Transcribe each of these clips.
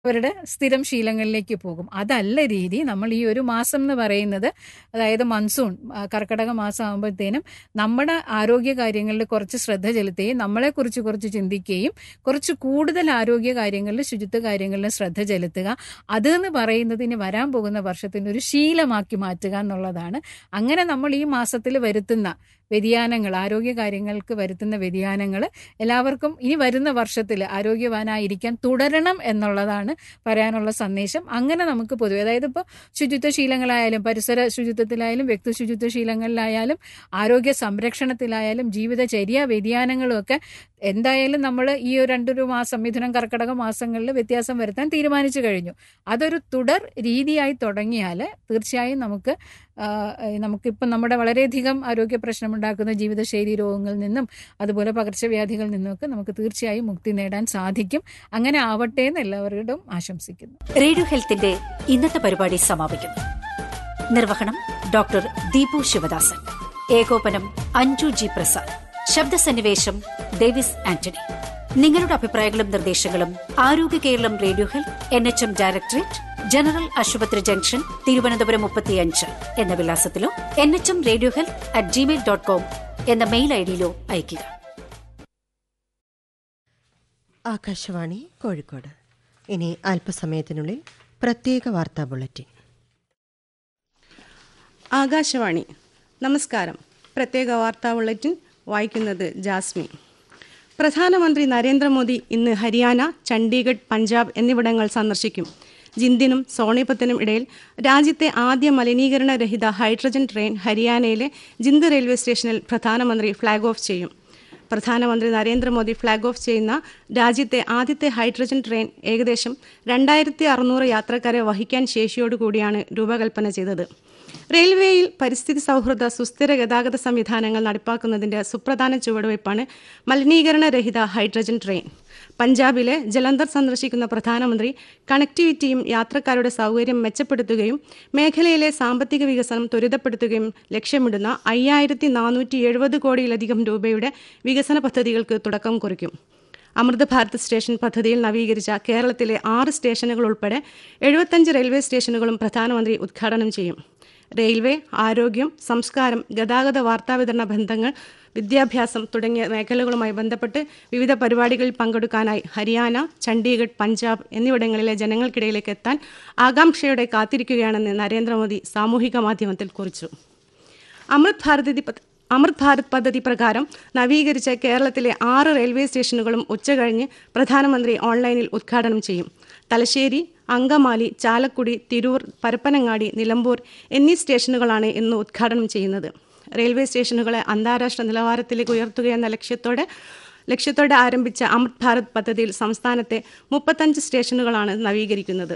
അവരുടെ സ്ഥിരം ശീലങ്ങളിലേക്ക് പോകും അതല്ല രീതി നമ്മൾ ഈ ഒരു മാസം എന്ന് പറയുന്നത് അതായത് മൺസൂൺ ആ, കർക്കിടക മാസം ആകുമ്പോഴത്തേനും നമ്മുടെ ആരോഗ്യ കാര്യങ്ങളിൽ കുറച്ച് ശ്രദ്ധ ചെലുത്തുകയും നമ്മളെക്കുറിച്ച് കുറച്ച് ചിന്തിക്കുകയും കുറച്ച് കൂടുതൽ ആരോഗ്യ കാര്യങ്ങളിൽ ശുചിത്വ കാര്യങ്ങളിൽ ശ്രദ്ധ ചെലുത്തുക അത് എന്ന് പറയുന്നത് ഇനി വരാൻ പോകുന്ന വർഷത്തിൻ്റെ ഒരു ശീലമാക്കി മാറ്റുക എന്നുള്ളതാണ് അങ്ങനെ നമ്മൾ ഈ മാസത്തിൽ വരുത്തുന്ന വ്യതിയാനങ്ങൾ ആരോഗ്യ കാര്യങ്ങൾക്ക് വരുത്തുന്ന വ്യതിയാനങ്ങൾ എല്ലാവർക്കും ഇനി വരുന്ന വർഷത്തിൽ ആരോഗ്യവാനായിരിക്കാൻ തുടരണം എന്നുള്ളതാണ് പറയാനുള്ള സന്ദേശം അങ്ങനെ നമുക്ക് പൊതുവെ അതായത് ഇപ്പോൾ ശുചിത്വ ശീലങ്ങളായാലും പരിസര ശുചിത്വത്തിലായാലും വ്യക്തി ശുചിത്വ ശീലങ്ങളിലായാലും ആരോഗ്യ സംരക്ഷണത്തിലായാലും ജീവിതചര്യ വ്യതിയാനങ്ങളും ഒക്കെ എന്തായാലും നമ്മൾ ഈ ഒരു രണ്ടൊരു മാസം മിഥുനം കർക്കിടക മാസങ്ങളിൽ വ്യത്യാസം വരുത്താൻ തീരുമാനിച്ചു കഴിഞ്ഞു അതൊരു തുടർ രീതിയായി തുടങ്ങിയാൽ തീർച്ചയായും നമുക്ക് ആ, നമുക്കിപ്പം നമ്മുടെ വളരെയധികം ആരോഗ്യ പ്രശ്നമുണ്ടാക്കുന്ന ജീവിതശൈലി രോഗങ്ങളിൽ നിന്നും അതുപോലെ പകർച്ചവ്യാധികളിൽ നിന്നുമൊക്കെ നമുക്ക് തീർച്ചയായും മുക്തി നേടാൻ സാധിക്കും അങ്ങനെ ആവട്ടെ എന്ന് എല്ലാവരോടും ആശംസിക്കുന്നു റേഡിയോ ഹെൽത്തിന്റെ ഇന്നത്തെ പരിപാടി സമാപിക്കുന്നു നിർവഹണം ഡോക്ടർ ദീപു ശിവദാസൻ ഏകോപനം അഞ്ജു ജി പ്രസാദ് ശബ്ദസന്നിവേശം ഡേവിസ് ആന്റണി നിങ്ങളുടെ അഭിപ്രായങ്ങളും നിർദ്ദേശങ്ങളും Arogya Keralam radio health N H M directorate general ആശുപത്രി ജംഗ്ഷൻ തിരുവനന്തപുരം മുപ്പത്തിയഞ്ച് എന്ന വിലാസത്തിലോ N H M radio health at gmail dot com എന്ന മെയിൽ ഐഡിയിലോ അയയ്ക്കുക ആകാശവാണി കോഴിക്കോട് ഇനി അല്പസമയത്തിനുള്ളിൽ പ്രത്യേക വാർത്താ ബുള്ളറ്റിൻ ആകാശവാണി നമസ്കാരം പ്രത്യേക വാർത്താ ബുള്ളറ്റിൻ വായിക്കുന്നത് ജാസ്മി പ്രധാനമന്ത്രി നരേന്ദ്രമോദി ഇന്ന് ഹരിയാന ചണ്ഡീഗഡ് പഞ്ചാബ് എന്നിവിടങ്ങൾ സന്ദർശിക്കും ജിന്ദിനും സോണിപത്തിനും ഇടയിൽ രാജ്യത്തെ ആദ്യ മലിനീകരണരഹിത ഹൈഡ്രജൻ ട്രെയിൻ ഹരിയാനയിലെ ജിന്ദ് റെയിൽവേ സ്റ്റേഷനിൽ പ്രധാനമന്ത്രി ഫ്ളാഗ് ഓഫ് ചെയ്യും പ്രധാനമന്ത്രി നരേന്ദ്രമോദി ഫ്ളാഗ് ഓഫ് ചെയ്യുന്ന രാജ്യത്തെ ആദ്യത്തെ ഹൈഡ്രജൻ ട്രെയിൻ ഏകദേശം രണ്ടായിരത്തി അറുന്നൂറ് യാത്രക്കാരെ വഹിക്കാൻ ശേഷിയോടുകൂടിയാണ് രൂപകൽപ്പന ചെയ്തത് റെയിൽവേയിൽ പരിസ്ഥിതി സൗഹൃദ സുസ്ഥിര ഗതാഗത സംവിധാനങ്ങൾ നടപ്പാക്കുന്നതിന്റെ സുപ്രധാന ചുവടുവയ്പ്പാണ് മലിനീകരണരഹിത ഹൈഡ്രജൻ ട്രെയിൻ പഞ്ചാബിലെ ജലന്ധർ സന്ദർശിക്കുന്ന പ്രധാനമന്ത്രി കണക്ടിവിറ്റിയും യാത്രക്കാരുടെ സൗകര്യം മെച്ചപ്പെടുത്തുകയും മേഖലയിലെ സാമ്പത്തിക വികസനം ത്വരിതപ്പെടുത്തുകയും ലക്ഷ്യമിടുന്ന അയ്യായിരത്തി നാനൂറ്റി എഴുപത് കോടിയിലധികം രൂപയുടെ വികസന പദ്ധതികൾക്ക് തുടക്കം കുറിക്കും അമൃത് ഭാരത് സ്റ്റേഷൻ പദ്ധതിയിൽ നവീകരിച്ച കേരളത്തിലെ ആറ് സ്റ്റേഷനുകൾ ഉൾപ്പെടെ എഴുപത്തഞ്ച് റെയിൽവേ സ്റ്റേഷനുകളും പ്രധാനമന്ത്രി ഉദ്ഘാടനം ചെയ്യും റെയിൽവേ ആരോഗ്യം സംസ്കാരം ഗതാഗത വാർത്താവിതരണ ബന്ധങ്ങൾ വിദ്യാഭ്യാസം തുടങ്ങിയ മേഖലകളുമായി ബന്ധപ്പെട്ട് വിവിധ പരിപാടികളിൽ പങ്കെടുക്കാനായി ഹരിയാന ചണ്ഡീഗഡ് പഞ്ചാബ് എന്നിവിടങ്ങളിലെ ജനങ്ങൾക്കിടയിലേക്ക് എത്താൻ ആകാംക്ഷയോടെ കാത്തിരിക്കുകയാണെന്ന് നരേന്ദ്രമോദി സാമൂഹിക മാധ്യമത്തിൽ കുറിച്ചു അമൃത് ഭാരതി പദ്ധ- അമൃത് ഭാരത് പദ്ധതി പ്രകാരം നവീകരിച്ച കേരളത്തിലെ ആറ് റെയിൽവേ സ്റ്റേഷനുകളും ഉച്ചകഴിഞ്ഞ് പ്രധാനമന്ത്രി ഓൺലൈനിൽ ഉദ്ഘാടനം ചെയ്യും തലശ്ശേരി അങ്കമാലി ചാലക്കുടി തിരൂർ പരപ്പനങ്ങാടി നിലമ്പൂർ എന്നീ സ്റ്റേഷനുകളാണ് ഇന്ന് ഉദ്ഘാടനം ചെയ്യുന്നത് റെയിൽവേ സ്റ്റേഷനുകളെ അന്താരാഷ്ട്ര നിലവാരത്തിലേക്ക് ഉയർത്തുകയെന്ന ലക്ഷ്യത്തോടെ ലക്ഷ്യത്തോടെ ആരംഭിച്ച അമൃത് ഭാരത് പദ്ധതിയിൽ സംസ്ഥാനത്തെ മുപ്പത്തഞ്ച് സ്റ്റേഷനുകളാണ് നവീകരിക്കുന്നത്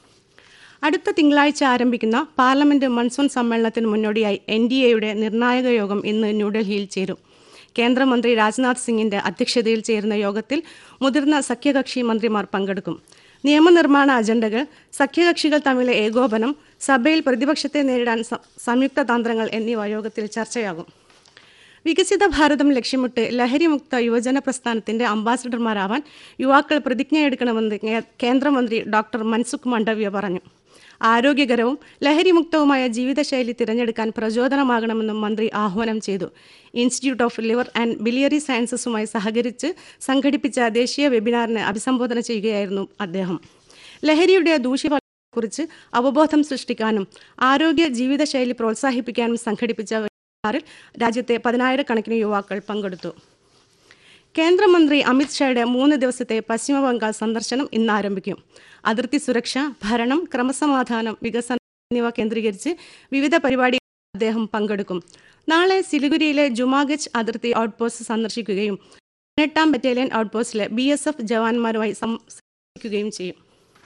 അടുത്ത തിങ്കളാഴ്ച ആരംഭിക്കുന്ന പാർലമെന്റ് മൺസൂൺ സമ്മേളനത്തിന് മുന്നോടിയായി എൻ ഡി എയുടെ നിർണായക യോഗം ഇന്ന് ന്യൂഡൽഹിയിൽ ചേരും കേന്ദ്രമന്ത്രി രാജ്നാഥ് സിംഗിന്റെ അധ്യക്ഷതയിൽ ചേരുന്ന യോഗത്തിൽ മുതിർന്ന സഖ്യകക്ഷി മന്ത്രിമാർ പങ്കെടുക്കും നിയമനിർമ്മാണ അജണ്ടകൾ സഖ്യകക്ഷികൾ തമ്മിലെ ഏകോപനം സഭയിൽ പ്രതിപക്ഷത്തെ നേരിടാൻ സ- സംയുക്ത തന്ത്രങ്ങൾ എന്നിവ യോഗത്തിൽ ചർച്ചയാകും വികസിത ഭാരതം ലക്ഷ്യമിട്ട് ലഹരിമുക്ത യുവജന പ്രസ്ഥാനത്തിന്റെ അംബാസഡർമാരാവാൻ യുവാക്കൾ പ്രതിജ്ഞയെടുക്കണമെന്ന് കേ- കേന്ദ്രമന്ത്രി ഡോക്ടർ മൻസുഖ് മണ്ഡവ്യ പറഞ്ഞു ആരോഗ്യകരവും ലഹരിമുക്തവുമായ ജീവിതശൈലി തിരഞ്ഞെടുക്കാൻ പ്രചോദനമാകണമെന്നും മന്ത്രി ആഹ്വാനം ചെയ്തു institute of liver and biliary സയൻസസുമായി സഹകരിച്ച് സംഘടിപ്പിച്ച ദേശീയ വെബിനാറിനെ അഭിസംബോധന ചെയ്യുകയായിരുന്നു അദ്ദേഹം ലഹരിയുടെ ദൂഷ്യഫലത്തെക്കുറിച്ച് അവബോധം സൃഷ്ടിക്കാനും ആരോഗ്യ ജീവിതശൈലി പ്രോത്സാഹിപ്പിക്കാനും സംഘടിപ്പിച്ച വെബിനാറിൽ രാജ്യത്തെ പതിനായിരക്കണക്കിന് യുവാക്കൾ പങ്കെടുത്തു കേന്ദ്രമന്ത്രി അമിത് ഷായുടെ മൂന്ന് ദിവസത്തെ പശ്ചിമ ബംഗാൾ സന്ദർശനം ഇന്ന് ആരംഭിക്കും അതിർത്തി സുരക്ഷ ഭരണം ക്രമസമാധാനം വികസനം എന്നിവ കേന്ദ്രീകരിച്ച് വിവിധ പരിപാടികളിൽ അദ്ദേഹം പങ്കെടുക്കും നാളെ സിലിഗുരിയിലെ ജുമാഗച്ച് അതിർത്തി ഔട്ട്പോസ്റ്റ് സന്ദർശിക്കുകയും പതിനെട്ടാം ബറ്റാലിയൻ ഔട്ട്പോസ്റ്റിലെ ബി എസ് എഫ് ജവാന്മാരുമായി സംവദിക്കുകയും ചെയ്യും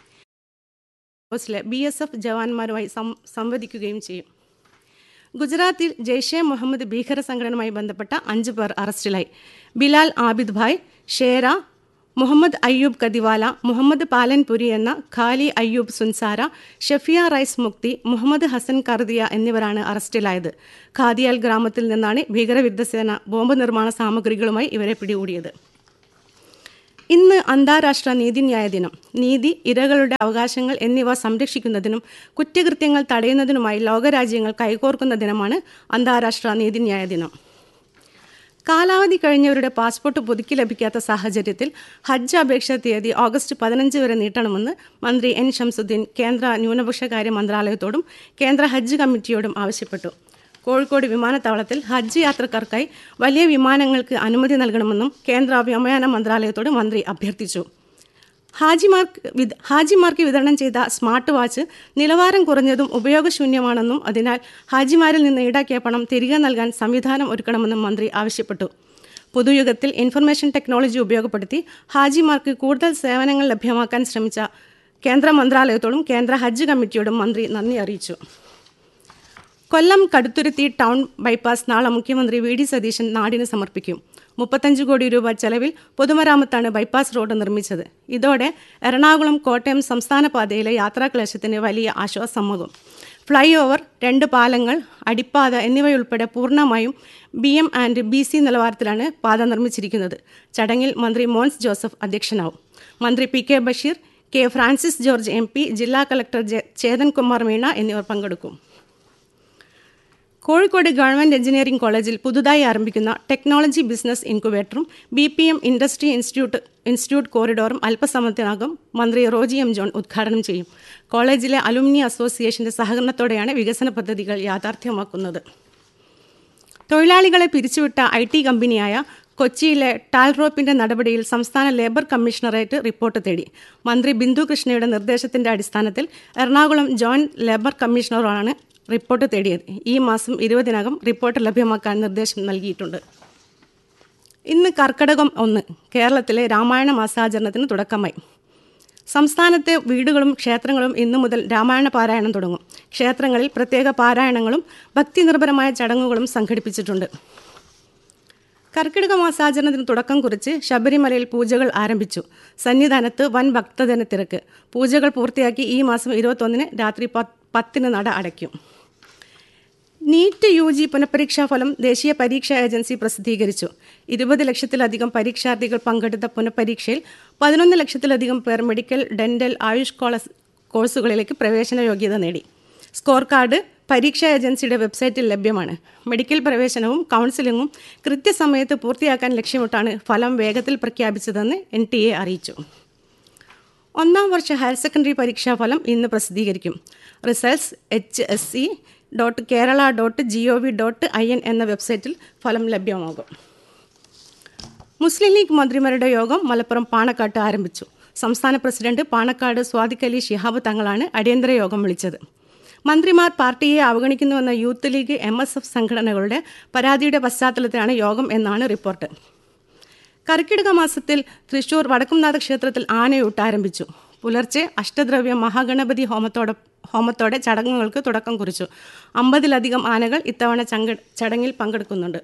ഔട്ട്പോസ്റ്റിലെ ബി എസ് എഫ് ജവാന്മാരുമായി സം- സംവദിക്കുകയും ചെയ്യും ഗുജറാത്തിൽ ജെയ്ഷെ മുഹമ്മദ് ഭീകര സംഘടനയുമായി ബന്ധപ്പെട്ട അഞ്ച് പേർ അറസ്റ്റിലായി ബിലാൽ ആബിദ് ഭായ് ഷേര മുഹമ്മദ് അയ്യൂബ് കദിവാല മുഹമ്മദ് പാലൻപുരി എന്ന ഖാലി അയ്യൂബ് സുൻസാര ഷഫിയ റൈസ് മുക്തി മുഹമ്മദ് ഹസൻ കർദിയ എന്നിവരാണ് അറസ്റ്റിലായത് ഖാദിയാൽ ഗ്രാമത്തിൽ നിന്നാണ് ഭീകരവിരുദ്ധ സേന ബോംബ് നിർമ്മാണ സാമഗ്രികളുമായി ഇവരെ പിടികൂടിയത് ഇന്ന് അന്താരാഷ്ട്ര നീതിന്യായ ദിനം നീതി ഇരകളുടെ അവകാശങ്ങൾ എന്നിവ സംരക്ഷിക്കുന്നതിനും കുറ്റകൃത്യങ്ങൾ തടയുന്നതിനുമായി ലോകരാജ്യങ്ങൾ കൈകോർക്കുന്ന ദിനമാണ് അന്താരാഷ്ട്ര നീതിന്യായ ദിനം കാലാവധി കഴിഞ്ഞവരുടെ പാസ്പോർട്ട് പുതുക്കി ലഭിക്കാത്ത സാഹചര്യത്തിൽ ഹജ്ജ് അപേക്ഷാ തീയതി ഓഗസ്റ്റ് പതിനഞ്ച് വരെ നീട്ടണമെന്ന് മന്ത്രി എൻ ഷംസുദ്ദീൻ കേന്ദ്ര ന്യൂനപക്ഷകാര്യ മന്ത്രാലയത്തോടും കേന്ദ്ര ഹജ്ജ് കമ്മിറ്റിയോടും ആവശ്യപ്പെട്ടു കോഴിക്കോട് വിമാനത്താവളത്തിൽ ഹജ്ജ് യാത്രക്കാർക്കായി വലിയ വിമാനങ്ങൾക്ക് അനുമതി നൽകണമെന്നും കേന്ദ്ര വ്യോമയാന മന്ത്രാലയത്തോട് മന്ത്രി അഭ്യർത്ഥിച്ചു ഹാജിമാർക്ക് വിത- ഹാജിമാർക്ക് വിതരണം ചെയ്ത സ്മാർട്ട് വാച്ച് നിലവാരം കുറഞ്ഞതും ഉപയോഗശൂന്യമാണെന്നും അതിനാൽ ഹാജിമാരിൽ നിന്ന് ഈടാക്കിയ പണം തിരികെ നൽകാൻ സംവിധാനം ഒരുക്കണമെന്നും മന്ത്രി ആവശ്യപ്പെട്ടു പുതുയുഗത്തിൽ ഇൻഫർമേഷൻ ടെക്നോളജി ഉപയോഗപ്പെടുത്തി ഹാജിമാർക്ക് കൂടുതൽ സേവനങ്ങൾ ലഭ്യമാക്കാൻ ശ്രമിച്ച കേന്ദ്ര മന്ത്രാലയത്തോടും കേന്ദ്ര ഹജ്ജ് കമ്മിറ്റിയോടും മന്ത്രി നന്ദി അറിയിച്ചു കൊല്ലം കടുത്തുരുത്തി ടൗൺ ബൈപ്പാസ് നാളെ മുഖ്യമന്ത്രി വി ഡി സതീശൻ നാടിന് സമർപ്പിക്കും മുപ്പത്തഞ്ച് കോടി രൂപ ചെലവിൽ പൊതുമരാമത്താണ് ബൈപ്പാസ് റോഡ് നിർമ്മിച്ചത് ഇതോടെ എറണാകുളം കോട്ടയം സംസ്ഥാന പാതയിലെ യാത്രാക്ലേശത്തിന് വലിയ ആശ്വാസമാകും ഫ്ലൈ ഓവർ രണ്ട് പാലങ്ങൾ അടിപ്പാത എന്നിവയുൾപ്പെടെ പൂർണ്ണമായും B M and B C നിലവാരത്തിലാണ് പാത നിർമ്മിച്ചിരിക്കുന്നത് ചടങ്ങിൽ മന്ത്രി മോൻസ് ജോസഫ് അധ്യക്ഷനാവും മന്ത്രി P K Basheer K Francis George M P ജില്ലാ കളക്ടർ ജെ- ചേതൻ കുമാർ മീണ എന്നിവർ പങ്കെടുക്കും കോഴിക്കോട് ഗവൺമെന്റ് എഞ്ചിനീയറിംഗ് കോളേജിൽ പുതുതായി ആരംഭിക്കുന്ന ടെക്നോളജി ബിസിനസ് ഇൻക്യുബേറ്ററും B P M industry institute institute കോറിഡോറും അല്പസമയത്തിനകം മന്ത്രി റോജി എം ജോൺ ഉദ്ഘാടനം ചെയ്യും കോളേജിലെ അലുമിനി അസോസിയേഷന്റെ സഹകരണത്തോടെയാണ് വികസന പദ്ധതികൾ യാഥാർത്ഥ്യമാക്കുന്നത് തൊഴിലാളികളെ പിരിച്ചുവിട്ട ഐ ടി കമ്പനിയായ കൊച്ചിയിലെ ടാൽറോപ്പിന്റെ നടപടിയിൽ സംസ്ഥാന ലേബർ കമ്മീഷണറേറ്റ് റിപ്പോർട്ട് തേടി മന്ത്രി ബിന്ദു കൃഷ്ണയുടെ നിർദ്ദേശത്തിന്റെ അടിസ്ഥാനത്തിൽ എറണാകുളം ജോയിന്റ് ലേബർ കമ്മീഷണറാണ് റിപ്പോർട്ട് തേടിയത് ഈ മാസം ഇരുപതിനകം റിപ്പോർട്ട് ലഭ്യമാക്കാൻ നിർദ്ദേശം നൽകിയിട്ടുണ്ട് ഇന്ന് കർക്കടകം ഒന്ന് കേരളത്തിലെ രാമായണ മാസാചരണത്തിന് തുടക്കമായി സംസ്ഥാനത്തെ വീടുകളും ക്ഷേത്രങ്ങളും ഇന്നു മുതൽ രാമായണ പാരായണം തുടങ്ങും ക്ഷേത്രങ്ങളിൽ പ്രത്യേക പാരായണങ്ങളും ഭക്തിനിർഭരമായ ചടങ്ങുകളും സംഘടിപ്പിച്ചിട്ടുണ്ട് കർക്കിടക മാസാചരണത്തിന് തുടക്കം കുറിച്ച് ശബരിമലയിൽ പൂജകൾ ആരംഭിച്ചു സന്നിധാനത്ത് വൻ ഭക്തജന തിരക്ക് പൂജകൾ പൂർത്തിയാക്കി ഈ മാസം ഇരുപത്തൊന്നിന് രാത്രി പത്ത് പത്തിന് നട അടയ്ക്കും നീറ്റ് യു ജി പുനഃപരീക്ഷാ ഫലം ദേശീയ പരീക്ഷാ ഏജൻസി പ്രസിദ്ധീകരിച്ചു ഇരുപത് ലക്ഷത്തിലധികം പരീക്ഷാർത്ഥികൾ പങ്കെടുത്ത പുനഃപരീക്ഷയിൽ പതിനൊന്ന് ലക്ഷത്തിലധികം പേർ മെഡിക്കൽ ഡെന്റൽ ആയുഷ് കോളസ് കോഴ്സുകളിലേക്ക് പ്രവേശന യോഗ്യത നേടി സ്കോർ കാർഡ് പരീക്ഷാ ഏജൻസിയുടെ വെബ്സൈറ്റിൽ ലഭ്യമാണ് മെഡിക്കൽ പ്രവേശനവും കൗൺസിലിംഗും കൃത്യസമയത്ത് പൂർത്തിയാക്കാൻ ലക്ഷ്യമിട്ടാണ് ഫലം വേഗത്തിൽ പ്രഖ്യാപിച്ചതെന്ന് എൻ ടി എ അറിയിച്ചു ഒന്നാം വർഷ ഹയർ സെക്കൻഡറി പരീക്ഷാ ഫലം ഇന്ന് പ്രസിദ്ധീകരിക്കും results H S C dot Kerala dot G O V dot I N എന്ന വെബ്സൈറ്റിൽ ഫലം ലഭ്യമാകും മുസ്ലിം ലീഗ് മന്ത്രിമാരുടെ യോഗം മലപ്പുറം പാണക്കാട്ട് ആരംഭിച്ചു സംസ്ഥാന പ്രസിഡന്റ് പാണക്കാട് സ്വാദിഖ് അലി ശിഹാബ് തങ്ങളാണ് അടിയന്തര യോഗം വിളിച്ചത് മന്ത്രിമാർ പാർട്ടിയെ അവഗണിക്കുന്നുവെന്ന youth league M S F സംഘടനകളുടെ പരാതിയുടെ പശ്ചാത്തലത്തിലാണ് യോഗം എന്നാണ് റിപ്പോർട്ട് കർക്കിടക മാസത്തിൽ തൃശൂർ വടക്കുംനാഥ ക്ഷേത്രത്തിൽ ആനയൂട്ട് ആരംഭിച്ചു പുലർച്ചെ അഷ്ടദ്രവ്യ മഹാഗണപതി ഹോമത്തോടെ ഹോമത്തോടെ ചടങ്ങുകൾക്ക് തുടക്കം കുറിച്ചു അമ്പതിലധികം ആനകൾ ഇത്തവണ ചങ്ക ചടങ്ങിൽ പങ്കെടുക്കുന്നുണ്ട്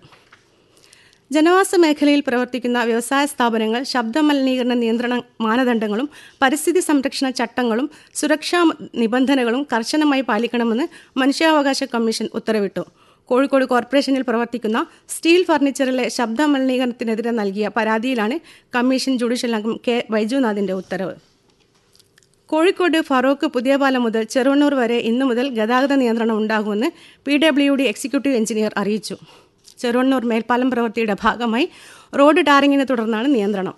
ജനവാസ മേഖലയിൽ പ്രവർത്തിക്കുന്ന വ്യവസായ സ്ഥാപനങ്ങൾ ശബ്ദ മലിനീകരണ നിയന്ത്രണ മാനദണ്ഡങ്ങളും പരിസ്ഥിതി സംരക്ഷണ ചട്ടങ്ങളും സുരക്ഷാ നിബന്ധനകളും കർശനമായി പാലിക്കണമെന്ന് മനുഷ്യാവകാശ കമ്മീഷൻ ഉത്തരവിട്ടു കോഴിക്കോട് കോർപ്പറേഷനിൽ പ്രവർത്തിക്കുന്ന സ്റ്റീൽ ഫർണിച്ചറിലെ ശബ്ദ മലിനീകരണത്തിനെതിരെ നൽകിയ പരാതിയിലാണ് കമ്മീഷൻ ജുഡീഷ്യൽ അംഗം കെ വൈജുനാഥിന്റെ ഉത്തരവ് കോഴിക്കോട് ഫറോക്ക് പുതിയപാലം മുതൽ ചെറുവണ്ണൂർ വരെ ഇന്നു മുതൽ ഗതാഗത നിയന്ത്രണം ഉണ്ടാകുമെന്ന് P W D executive engineer അറിയിച്ചു ചെറുവണ്ണൂർ മേൽപ്പാലം പ്രവൃത്തിയുടെ ഭാഗമായി റോഡ് ടാറിങ്ങിനെ തുടർന്നാണ് നിയന്ത്രണം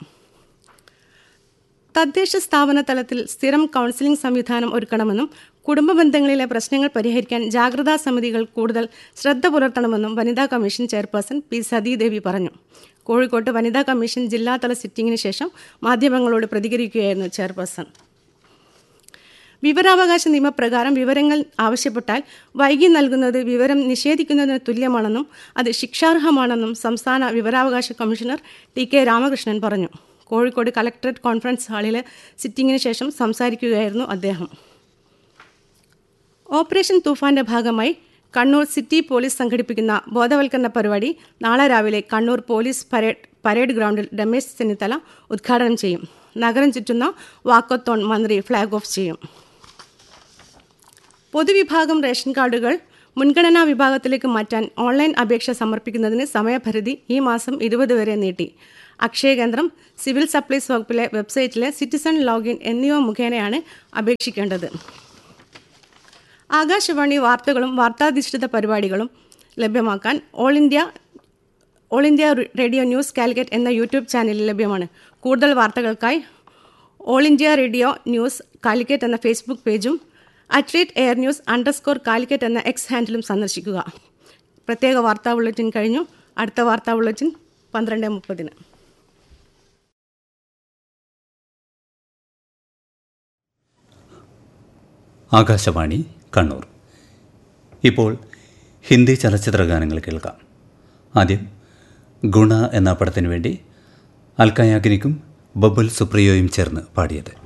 തദ്ദേശ സ്ഥാപന തലത്തിൽ സ്ഥിരം കൗൺസിലിംഗ് സംവിധാനം ഒരുക്കണമെന്നും കുടുംബ ബന്ധങ്ങളിലെ പ്രശ്നങ്ങൾ പരിഹരിക്കാൻ ജാഗ്രതാ സമിതികൾ കൂടുതൽ ശ്രദ്ധ പുലർത്തണമെന്നും വനിതാ കമ്മീഷൻ ചെയർപേഴ്സൺ പി സതീദേവി പറഞ്ഞു കോഴിക്കോട്ട് വനിതാ കമ്മീഷൻ ജില്ലാതല സിറ്റിംഗിന് ശേഷം മാധ്യമങ്ങളോട് പ്രതികരിക്കുകയായിരുന്നു ചെയർപേഴ്സൺ വിവരാവകാശ നിയമപ്രകാരം വിവരങ്ങൾ ആവശ്യപ്പെട്ടാൽ വൈകി നൽകുന്നത് വിവരം നിഷേധിക്കുന്നതിന് തുല്യമാണെന്നും അത് ശിക്ഷാർഹമാണെന്നും സംസ്ഥാന വിവരാവകാശ കമ്മീഷണർ ടി കെ രാമകൃഷ്ണൻ പറഞ്ഞു കോഴിക്കോട് കലക്ടറേറ്റ് കോൺഫറൻസ് ഹാളിലെ സിറ്റിംഗിന് ശേഷം സംസാരിക്കുകയായിരുന്നു അദ്ദേഹം ഓപ്പറേഷൻ തൂഫാന്റെ ഭാഗമായി കണ്ണൂർ സിറ്റി പോലീസ് സംഘടിപ്പിക്കുന്ന ബോധവൽക്കരണ പരിപാടി നാളെ രാവിലെ കണ്ണൂർ പോലീസ് പരേഡ് പരേഡ് ഗ്രൗണ്ടിൽ രമേശ് ചെന്നിത്തല ഉദ്ഘാടനം ചെയ്യും നഗരം ചുറ്റുന്ന വാക്കത്തോൺ മന്ത്രി ഫ്ളാഗ് ഓഫ് ചെയ്യും പൊതുവിഭാഗം റേഷൻ കാർഡുകൾ മുൻഗണനാ വിഭാഗത്തിലേക്ക് മാറ്റാൻ ഓൺലൈൻ അപേക്ഷ സമർപ്പിക്കുന്നതിന് സമയപരിധി ഈ മാസം ഇരുപത് വരെ നീട്ടി അക്ഷയ കേന്ദ്രം സിവിൽ സപ്ലൈസ് വകുപ്പിലെ വെബ്സൈറ്റിലെ സിറ്റിസൺ ലോഗിൻ എന്നിവ മുഖേനയാണ് അപേക്ഷിക്കേണ്ടത് ആകാശവാണി വാർത്തകളും വാർത്താധിഷ്ഠിത പരിപാടികളും ലഭ്യമാക്കാൻ all India all India radio news Calicut എന്ന യൂട്യൂബ് ചാനലിൽ ലഭ്യമാണ് കൂടുതൽ വാർത്തകൾക്കായി all India radio news Calicut എന്ന ഫേസ്ബുക്ക് പേജും at rate air news underscore Calicut എന്ന എക്സ് ഹാൻഡിലും സന്ദർശിക്കുക പ്രത്യേക വാർത്താ ബുള്ളറ്റിൻ കഴിഞ്ഞു അടുത്ത വാർത്താ ബുള്ളറ്റിൻ പന്ത്രണ്ട് മുപ്പതിന് ആകാശവാണി കണ്ണൂർ ഇപ്പോൾ ഹിന്ദി ചലച്ചിത്ര ഗാനങ്ങൾ കേൾക്കാം ആദ്യം ഗുണ എന്ന പടത്തിനു വേണ്ടി അൽക്കായാഗ്നിക്കും ബബുൽ സുപ്രിയോയും ചേർന്ന് പാടിയത്